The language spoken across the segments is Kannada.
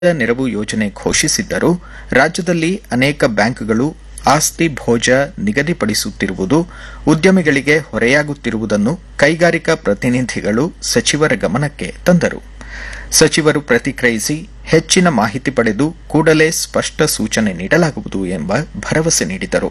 ನೆರವು ಯೋಜನೆ ಘೋಷಿಸಿದ್ದರೂ ರಾಜ್ಯದಲ್ಲಿ ಅನೇಕ ಬ್ಯಾಂಕ್ಗಳು ಆಸ್ತಿ ಭೋಜ ನಿಗದಿಪಡಿಸುತ್ತಿರುವುದು ಉದ್ಯಮಿಗಳಿಗೆ ಹೊರೆಯಾಗುತ್ತಿರುವುದನ್ನು ಕೈಗಾರಿಕಾ ಪ್ರತಿನಿಧಿಗಳು ಸಚಿವರ ಗಮನಕ್ಕೆ ತಂದರು ಸಚಿವರು ಪ್ರತಿಕ್ರಿಯಿಸಿ ಹೆಚ್ಚಿನ ಮಾಹಿತಿ ಪಡೆದು ಕೂಡಲೇ ಸ್ಪಷ್ಟ ಸೂಚನೆ ನೀಡಲಾಗುವುದು ಎಂಬ ಭರವಸೆ ನೀಡಿದರು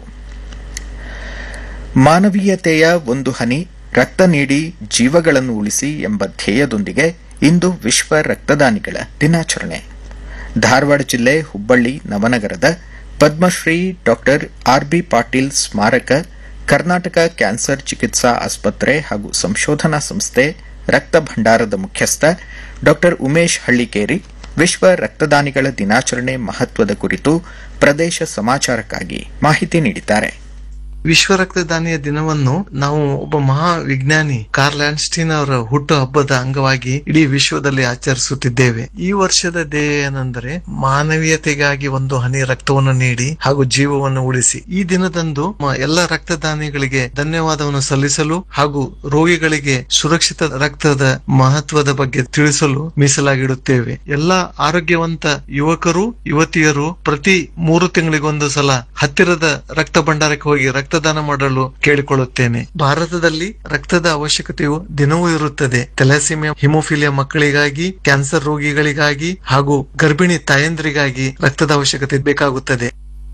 ಮಾನವೀಯತೆಯ ಒಂದು ಹನಿ ರಕ್ತ ನೀಡಿ ಜೀವಗಳನ್ನು ಉಳಿಸಿ ಎಂಬ ಧ್ಯೇಯದೊಂದಿಗೆ ಇಂದು ವಿಶ್ವ ರಕ್ತದಾನಿಗಳ ದಿನಾಚರಣೆ ಧಾರವಾಡ ಜಿಲ್ಲೆ ಹುಬ್ಬಳ್ಳಿ ನವನಗರದ ಪದ್ಮಶ್ರೀ ಡಾ ಆರ್ಬಿ ಪಾಟೀಲ್ ಸ್ಮಾರಕ ಕರ್ನಾಟಕ ಕ್ಯಾನ್ಸರ್ ಚಿಕಿತ್ಸಾ ಆಸ್ಪತ್ರೆ ಹಾಗೂ ಸಂಶೋಧನಾ ಸಂಸ್ಥೆ ರಕ್ತ ಭಂಡಾರದ ಮುಖ್ಯಸ್ಥ ಡಾ ಉಮೇಶ್ ಹಳ್ಳಿಕೇರಿ ವಿಶ್ವ ರಕ್ತದಾನಿಗಳ ದಿನಾಚರಣೆ ಮಹತ್ವದ ಕುರಿತು ಪ್ರದೇಶ ಸಮಾಚಾರಕ್ಕಾಗಿ ಮಾಹಿತಿ ನೀಡಿದ್ದಾರೆ ವಿಶ್ವ ರಕ್ತದಾನಿಯ ದಿನವನ್ನು ನಾವು ಒಬ್ಬ ಮಹಾ ವಿಜ್ಞಾನಿ ಕಾರ್ಲ್ ಆನ್ಸ್ಟೀನ್ ಅವರ ಹುಟ್ಟು ಹಬ್ಬದ ಅಂಗವಾಗಿ ಇಡೀ ವಿಶ್ವದಲ್ಲಿ ಆಚರಿಸುತ್ತಿದ್ದೇವೆ ಈ ವರ್ಷದ ಧ್ಯೇಯ ಏನೆಂದರೆ ಮಾನವೀಯತೆಗಾಗಿ ಒಂದು ಹನಿ ರಕ್ತವನ್ನು ನೀಡಿ ಹಾಗೂ ಜೀವವನ್ನು ಉಳಿಸಿ ಈ ದಿನದಂದು ಮ- ಎಲ್ಲ ರಕ್ತದಾನಿಗಳಿಗೆ ಧನ್ಯವಾದವನ್ನು ಸಲ್ಲಿಸಲು ಹಾಗೂ ರೋಗಿಗಳಿಗೆ ಸುರಕ್ಷಿತ ರಕ್ತದ ಮಹತ್ವದ ಬಗ್ಗೆ ತಿಳಿಸಲು ಮೀಸಲಾಗಿಡುತ್ತೇವೆ ಎಲ್ಲ ಆರೋಗ್ಯವಂತ ಯುವಕರು ಯುವತಿಯರು ಪ್ರತಿ ಮೂರು ತಿಂಗಳಿಗೊಂದು ಸಲ ಹತ್ತಿರದ ರಕ್ತ ಭಂಡಾರಕ್ಕೆ ಹೋಗಿ ರಕ್ತದಾನ ಮಾಡಲು ಕೇಳಿಕೊಳ್ಳುತ್ತೇನೆ ಭಾರತದಲ್ಲಿ ರಕ್ತದ ಅವಶ್ಯಕತೆಯು ದಿನವೂ ಇರುತ್ತದೆ ಥೆಲಾಸಿಮಿಯಾ ಹಿಮೋಫಿಲಿಯಾ ಮಕ್ಕಳಿಗಾಗಿ ಕ್ಯಾನ್ಸರ್ ರೋಗಿಗಳಿಗಾಗಿ ಹಾಗೂ ಗರ್ಭಿಣಿ ತಾಯಂದ್ರಿಗಾಗಿ ರಕ್ತದ ಅವಶ್ಯಕತೆ ಬೇಕಾಗುತ್ತದೆ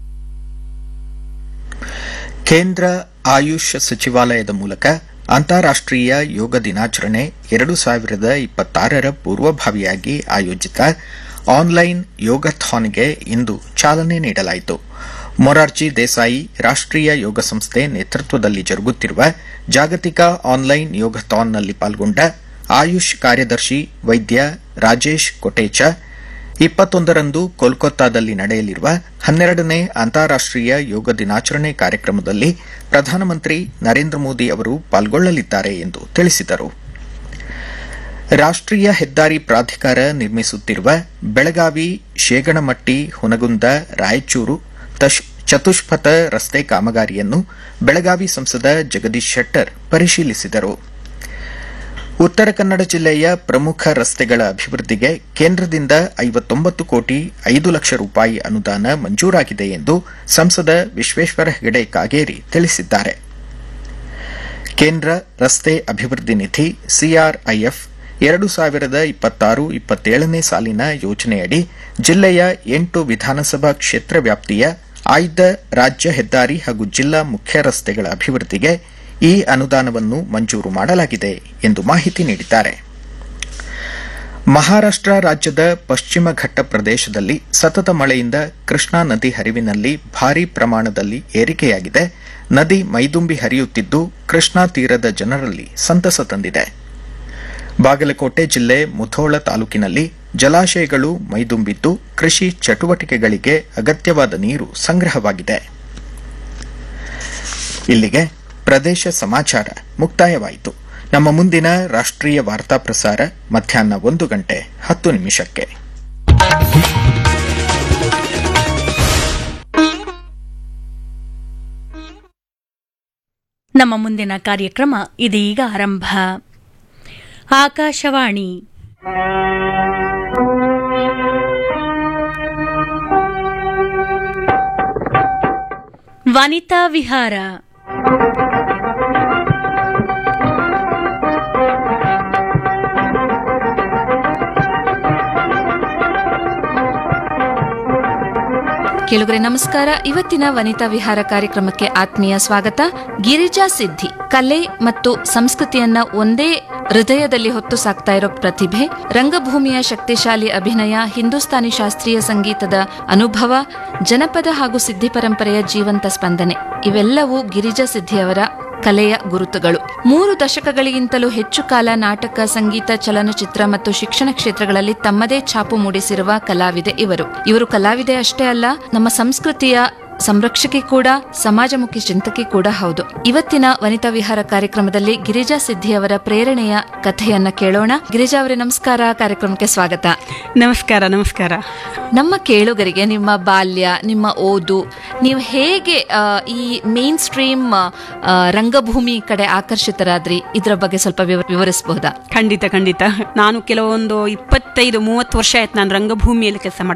ಕೇಂದ್ರ ಆಯುಷ್ ಸಚಿವಾಲಯದ ಮೂಲಕ ಅಂತಾರಾಷ್ಟೀಯ ಯೋಗ ದಿನಾಚರಣೆ ಎರಡು ಸಾವಿರದ ಇಪ್ಪತ್ತಾರರ ಪೂರ್ವಭಾವಿಯಾಗಿ ಆಯೋಜಿತ ಆನ್ಲೈನ್ ಯೋಗಥಾನ್ಗೆ ಇಂದು ಚಾಲನೆ ನೀಡಲಾಯಿತು ಮೊರಾರ್ಜಿ ದೇಸಾಯಿ ರಾಷ್ಟೀಯ ಯೋಗ ಸಂಸ್ಥೆ ನೇತೃತ್ವದಲ್ಲಿ ಜರುಗುತ್ತಿರುವ ಜಾಗತಿಕ ಆನ್ಲೈನ್ ಯೋಗಥಾನ್ನಲ್ಲಿ ಪಾಲ್ಗೊಂಡ ಆಯುಷ್ ಕಾರ್ಯದರ್ಶಿ ವೈದ್ಯ ರಾಜೇಶ್ ಕೊಟೇಚ ಇಪ್ಪತ್ತೊಂದರಂದು ಕೋಲ್ಕತ್ತಾದಲ್ಲಿ ನಡೆಯಲಿರುವ ಹನ್ನೆರಡನೇ ಅಂತಾರಾಷ್ಟೀಯ ಯೋಗ ದಿನಾಚರಣೆ ಕಾರ್ಯಕ್ರಮದಲ್ಲಿ ಪ್ರಧಾನಮಂತ್ರಿ ನರೇಂದ್ರ ಮೋದಿ ಅವರು ಪಾಲ್ಗೊಳ್ಳಲಿದ್ದಾರೆ ಎಂದು ತಿಳಿಸಿದರು ರಾಷ್ಟೀಯ ಹೆದ್ದಾರಿ ಪ್ರಾಧಿಕಾರ ನಿರ್ಮಿಸುತ್ತಿರುವ ಬೆಳಗಾವಿ ಶೇಗಣಮಟ್ಟಿ ಹುನಗುಂದ ರಾಯಚೂರು ತಶ್- ಚತುಷ್ಪಥ ರಸ್ತೆ ಕಾಮಗಾರಿಯನ್ನು ಬೆಳಗಾವಿ ಸಂಸದ ಜಗದೀಶ್ ಶೆಟ್ಟರ್ ಪರಿಶೀಲಿಸಿದರು ಉತ್ತರ ಕನ್ನಡ ಜಿಲ್ಲೆಯ ಪ್ರಮುಖ ರಸ್ತೆಗಳ ಅಭಿವೃದ್ಧಿಗೆ ಕೇಂದ್ರದಿಂದ ಐವತ್ತೊಂಬತ್ತು ಕೋಟಿ ಐದು ಲಕ್ಷ ರೂಪಾಯಿ ಅನುದಾನ ಮಂಜೂರಾಗಿದೆ ಎಂದು ಸಂಸದ ವಿಶ್ವೇಶ್ವರ ಹೆಗಡೆ ಕಾಗೇರಿ ತಿಳಿಸಿದ್ದಾರೆ ಕೇಂದ್ರ ರಸ್ತೆ ಅಭಿವೃದ್ಧಿ ನಿಧಿ ಸಿಆರ್ಐಎಫ್ ಎರಡು ಸಾವಿರದ ಇಪ್ಪತ್ತಾರು ಇಪ್ಪತ್ತೇಳನೇ ಸಾಲಿನ ಯೋಜನೆಯಡಿ ಜಿಲ್ಲೆಯ ಎಂಟು ವಿಧಾನಸಭಾ ಕ್ಷೇತ್ರ ವ್ಯಾಪ್ತಿಯ ಆಯ್ದ ರಾಜ್ಯ ಹೆದ್ದಾರಿ ಹಾಗೂ ಜಿಲ್ಲಾ ಮುಖ್ಯ ರಸ್ತೆಗಳ ಅಭಿವೃದ್ಧಿಗೆ ಈ ಅನುದಾನವನ್ನು ಮಂಜೂರು ಮಾಡಲಾಗಿದೆ ಎಂದು ಮಾಹಿತಿ ನೀಡಿದ್ದಾರೆ ಮಹಾರಾಷ್ಟ್ರ ರಾಜ್ಯದ ಪಶ್ಚಿಮ ಘಟ್ಟ ಪ್ರದೇಶದಲ್ಲಿ ಸತತ ಮಳೆಯಿಂದ ಕೃಷ್ಣಾ ನದಿ ಹರಿವಿನಲ್ಲಿ ಭಾರೀ ಪ್ರಮಾಣದಲ್ಲಿ ಏರಿಕೆಯಾಗಿದೆ ನದಿ ಮೈದುಂಬಿ ಹರಿಯುತ್ತಿದ್ದು ಕೃಷ್ಣಾ ತೀರದ ಜನರಲ್ಲಿ ಸಂತಸ ತಂದಿದೆ ಬಾಗಲಕೋಟೆ ಜಿಲ್ಲೆ ಮುಧೋಳ ತಾಲೂಕಿನಲ್ಲಿ ಜಲಾಶಯಗಳು ಮೈದುಂಬಿದ್ದು ಕೃಷಿ ಚಟುವಟಿಕೆಗಳಿಗೆ ಅಗತ್ಯವಾದ ನೀರು ಸಂಗ್ರಹವಾಗಿದೆ ಇಲ್ಲಿಗೆ ಪ್ರದೇಶ ಸಮಾಚಾರ ಮುಕ್ತಾಯವಾಯಿತು ನಮ್ಮ ಮುಂದಿನ ರಾಷ್ಟ್ರೀಯ ವಾರ್ತಾ ಪ್ರಸಾರ ಮಧ್ಯಾಹ್ನ ಒಂದು ಗಂಟೆ ಹತ್ತು ನಿಮಿಷಕ್ಕೆ ನಮ್ಮ ಮುಂದಿನ ಕಾರ್ಯಕ್ರಮ ಇದೀಗ ಆರಂಭ ಆಕಾಶವಾಣಿ ವನಿತಾ ವಿಹಾರ ಕೇಳುಗರೆ ನಮಸ್ಕಾರ ಇವತ್ತಿನ ವನಿತಾ ವಿಹಾರ ಕಾರ್ಯಕ್ರಮಕ್ಕೆ ಆತ್ಮೀಯ ಸ್ವಾಗತ ಗಿರಿಜಾ ಸಿದ್ಧಿ ಕಲೆ ಮತ್ತು ಸಂಸ್ಕೃತಿಯನ್ನ ಒಂದೇ ಹೃದಯದಲ್ಲಿ ಹೊತ್ತು ಸಾಕ್ತಾ ಇರೋ ಪ್ರತಿಭೆ ರಂಗಭೂಮಿಯ ಶಕ್ತಿಶಾಲಿ ಅಭಿನಯ ಹಿಂದೂಸ್ತಾನಿ ಶಾಸ್ತ್ರೀಯ ಸಂಗೀತದ ಅನುಭವ ಜನಪದ ಹಾಗೂ ಸಿದ್ಧಿ ಪರಂಪರೆಯ ಜೀವಂತ ಸ್ಪಂದನೆ ಇವೆಲ್ಲವೂ ಗಿರಿಜಾ ಸಿದ್ಧಿಯವರ ಕಲೆಯ ಗುರುತುಗಳು ಮೂರು ದಶಕಗಳಿಗಿಂತಲೂ ಹೆಚ್ಚು ಕಾಲ ನಾಟಕ ಸಂಗೀತ ಚಲನಚಿತ್ರ ಮತ್ತು ಶಿಕ್ಷಣ ಕ್ಷೇತ್ರಗಳಲ್ಲಿ ತಮ್ಮದೇ ಛಾಪು ಮೂಡಿಸಿರುವ ಕಲಾವಿದೆ ಇವರು ಇವರು ಕಲಾವಿದೆ ಅಷ್ಟೇ ಅಲ್ಲ ನಮ್ಮ ಸಂಸ್ಕೃತಿಯ ಸಂರಕ್ಷಕಿ ಕೂಡ ಸಮಾಜಮುಖಿ ಚಿಂತಕಿ ಕೂಡ ಹೌದು ಇವತ್ತಿನ ವನಿತಾ ವಿಹಾರ ಕಾರ್ಯಕ್ರಮದಲ್ಲಿ ಗಿರಿಜಾ ಸಿದ್ಧಿಯವರ ಪ್ರೇರಣೆಯ ಕಥೆಯನ್ನ ಕೇಳೋಣ ಗಿರಿಜಾ ಅವರೇ ನಮಸ್ಕಾರ ಕಾರ್ಯಕ್ರಮಕ್ಕೆ ಸ್ವಾಗತ ನಮಸ್ಕಾರ ನಮಸ್ಕಾರ ನಮ್ಮ ಕೇಳುಗರಿಗೆ ನಿಮ್ಮ ಬಾಲ್ಯ ನಿಮ್ಮ ಓದು ನೀವು ಹೇಗೆ ಆ, ಈ ಮೇನ್ ಸ್ಟ್ರೀಮ್ ರಂಗಭೂಮಿ ಕಡೆ ಆಕರ್ಷಿತರಾದ್ರಿ ಇದರ ಬಗ್ಗೆ ಸ್ವಲ್ಪ ವಿವ- ವಿವರಿಸಬಹುದಾ ಖಂಡಿತ ಖಂಡಿತ ನಾನು ಕೆಲವೊಂದು ಇಪ್ಪತ್ತೈದು ಮೂವತ್ತು ವರ್ಷ ಆಯ್ತು ನಾನು ರಂಗಭೂಮಿಯಲ್ಲಿ ಕೆಲಸ